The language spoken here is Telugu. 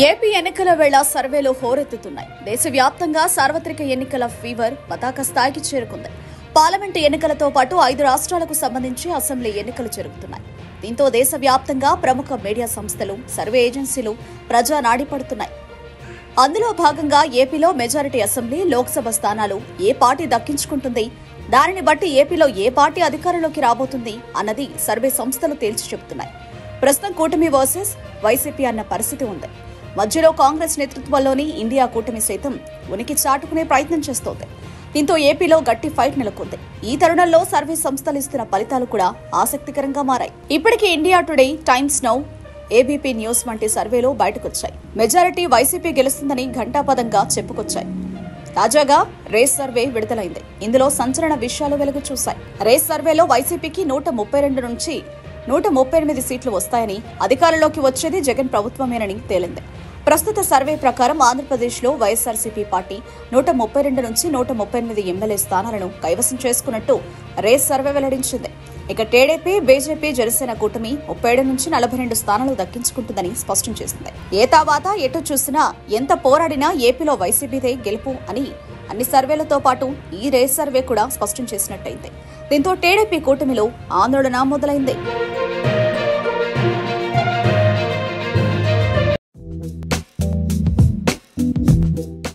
ఏపీ ఎన్నికల వేళ సర్వేలు హోరెత్తుతున్నాయి దేశవ్యాప్తంగా సార్వత్రిక ఎన్నికల ఫీవర్ పతాక స్థాయికి చేరుకుంది పార్లమెంటు ఎన్నికలతో పాటు ఐదు రాష్ట్రాలకు సంబంధించి అసెంబ్లీ ఎన్నికలు జరుగుతున్నాయి దీంతో దేశవ్యాప్తంగా ప్రముఖ మీడియా సంస్థలు సర్వే ఏజెన్సీలు ప్రజా నాడి పడుతున్నాయి అందులో భాగంగా ఏపీలో మెజారిటీ అసెంబ్లీ లోక్సభ స్థానాలు ఏ పార్టీ దక్కించుకుంటుంది దానిని బట్టి ఏపీలో ఏ పార్టీ అధికారంలోకి రాబోతుంది అన్నది సర్వే సంస్థలు తేల్చి చెబుతున్నాయి ప్రస్తుతం కూటమి వర్సెస్ వైసీపీ అన్న పరిస్థితి ఉంది మధ్యలో కాంగ్రెస్ నేతృత్వంలోని ఇండియా కూటమి సైతం ఉనికి చాటుకునే ప్రయత్నం చేస్తోంది దీంతో ఏపీలో గట్టి ఫైట్ నెలకొంది ఈ తరుణంలో సర్వే సంస్థలు ఇస్తున్న ఫలితాలు కూడా ఆసక్తికరంగా మారాయి ఇప్పటికే India Today Times Now ABP News వంటి సర్వేలు బయటకొచ్చాయి మెజారిటీ వైసీపీ గెలుస్తుందని ఘంటాపదంగా చెప్పుకొచ్చాయి తాజాగా రేస్ సర్వే విడుదలైంది ఇందులో సంచలన విషయాలు వెలుగు చూశాయి రేస్ సర్వేలో వైసీపీకి నూట ముప్పై రెండు నుంచి నూట ముప్పై ఎనిమిది సీట్లు వస్తాయని అధికారంలోకి వచ్చేది జగన్ ప్రభుత్వమేనని తేలింది ప్రస్తుత సర్వే ప్రకారం ఆంధ్రప్రదేశ్లో వైఎస్ఆర్సీపీ పార్టీ నూట ముప్పై రెండు నుంచి నూట ముప్పై ఎనిమిది ఎమ్మెల్యే స్థానాలను కైవసం చేసుకున్నట్టు రేస్ సర్వే వెల్లడించింది ఇక టీడీపీ బీజేపీ జనసేన కూటమి ముప్పై ఏడు నుంచి నలభై రెండు స్థానాలు దక్కించుకుంటుందని స్పష్టం చేసింది ఏ తావాత ఎటు చూసినా ఎంత పోరాడినా ఏపీలో వైసీపీదే గెలుపు అని అన్ని సర్వేలతో పాటు ఈ రేస్ సర్వే కూడా స్పష్టం చేసినట్టయింది దీంతో టీడీపీ కూటమిలో ఆందోళన మొదలైంది